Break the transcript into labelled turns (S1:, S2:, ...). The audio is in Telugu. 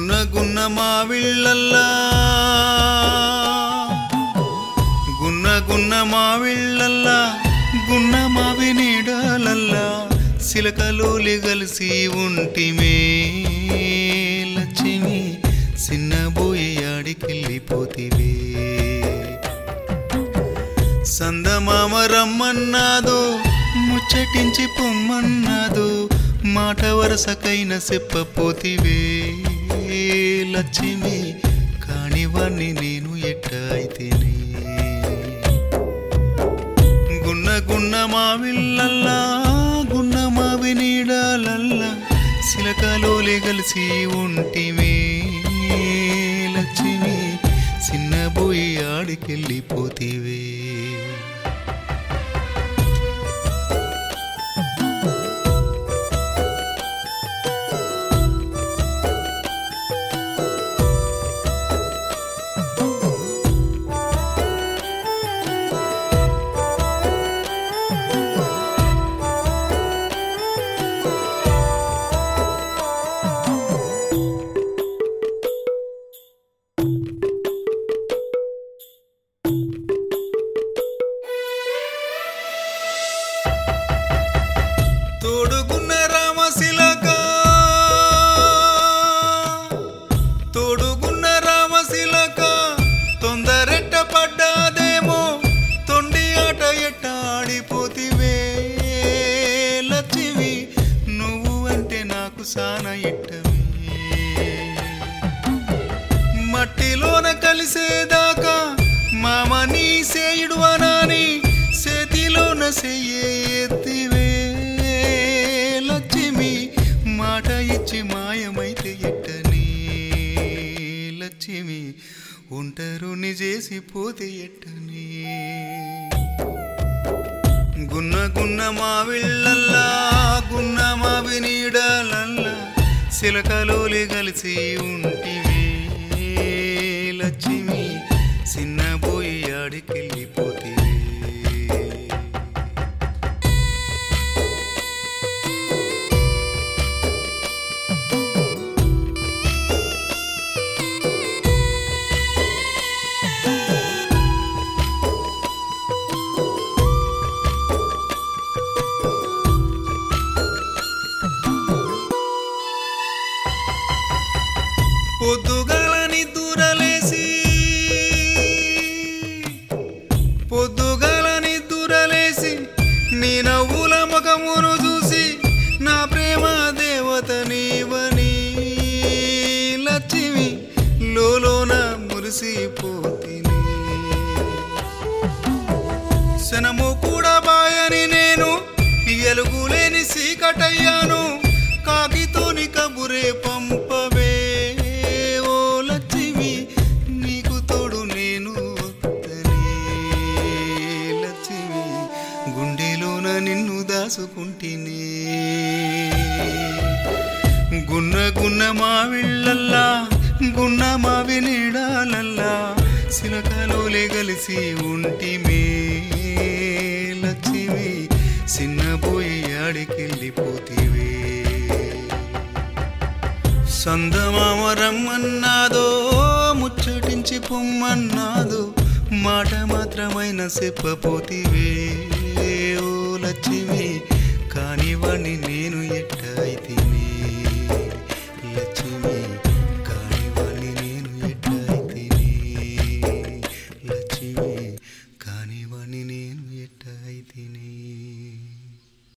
S1: గున్న గున్న మావిళ్ళల్లా గున్న గున్న మావిళ్ళల్లా గున్న మావి నీడలల్లా సిలకలోలి కలిసి ఉంటిమే లక్ష్మి చిన్నబోయి ఆడికెళ్ళిపోతివే సందమామ రమ్మన్నాదో ముచ్చటించి పొమ్మన్నాదో మాట వరసకైన చెప్పపోతివే లక్ష్మి కానివాణ్ణి నేను ఎట్ట అయితేనే గున్న గున్న మావిళ్ళల్లా గున్న మావి నీడలల్లా సిలకలోలే కలిసి ఉంటిమే లక్ష్మి చిన్నబోయి ఆడికెళ్ళిపోతివే తోడుగున్న రామశిలక తోడుగున్న రామశిలక తొందరెట్ట పడ్డాదేమో తొండి ఆట ఎట్ట ఆడిపోతివే లక్ష్మి నువ్వు అంటే నాకు సాన ఇట్టమే మట్టిలోన కలిసేదాకా మామ నీ సేయుడు అనాని చేతిలోన చెయ్యే ఎత్తివే లక్ష్మి మాట ఇచ్చి మాయమైతే ఎట్టని లక్ష్మి ఒంటరుని చేసి పోతే ఎట్టని గున్న గున్న మావిళ్ళల్లా గున్న మావి నీడలల్లా సిలకలోలి కలిసి ఉంటివే లక్ష్మి చిన్నబోయి ఆడికెళ్ళిపోతివే పొద్దుగాలని దూరలేసి పొద్దుగాలని దూరలేసి నీ నవ్వుల ముఖమును చూసి నా ప్రేమ దేవత నీవని లక్ష్మి లోలోన మురిసిపోతిని శనము కూడా బాయని నేను ఎలుగులేని సీకటయ్యాను కాకితోని కబురే పంపవే ఓ లక్ష్మి నీకు తోడు నేను వత్తనే లక్ష్మి గుండెలోన నిన్ను దాసుకుంటేనే గున్న గున్న మావిళ్ళల్లా గున్న మావి నీడాలల్లా సిలకలోలే కలిసి ఉంటిమే లక్ష్మి చిన్నబోయి ఆడికెళ్ళిపోతివే సందమామ రమ్మన్నాదో ముచ్చటించి పొమ్మన్నాదో మాట మాత్రమైన చెప్పపోతివే ఓ లక్ష్మి